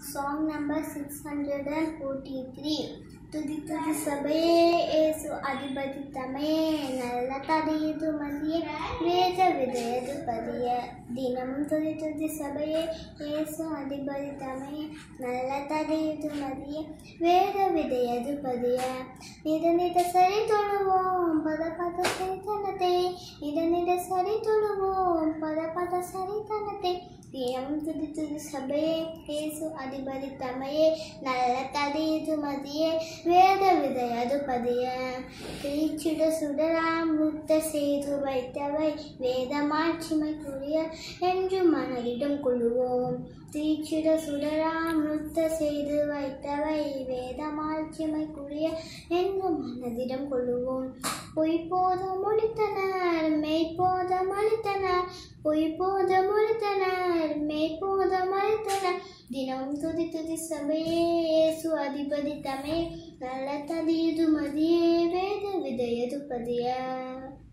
Song number 643 துதி துதி சபையே ஏசு அதிபதி தமையே நல்ல தடையது மதியே வேத விதையது பதிய தினமும் துதி துதி சபையே ஏசு அதிபதி தமையே நல்ல தடையது மதிய வேத விதையது பதிய நித நித சரி தொழுவோம் பத பத சரித்தனத்தை நித நித சரி தொழுவோம் பத பத சரித்தனத்தை தினம் துதி துதி சபையே ஏசு அதிபதி தமையே நல்ல தடையது மதியே வேத விதையது பதிய கிழிச்சிட சுடராம் முத்த செய்து வைத்தவை வேதமாட்சிமைக்குரிய என்று மனதிடம் கொள்ளுவோம் தீச்சிட சுடராம் நுத்த செய்து வைத்தவை வேதமாட்சிமைக்குரிய என்று மனதிடம் கொள்ளுவோம் பொய் போதும் ஒழித்தனர் மெய்ப்போதம் அளித்தனர் பொய் போதம் ஒழித்தனர் மெய்ப்போதம் அளித்தனர் தினமும் துதி துதி சபையே இயேசு அதிபதி தமே நல்ல ததியது மதியே வேத விதையது பதிய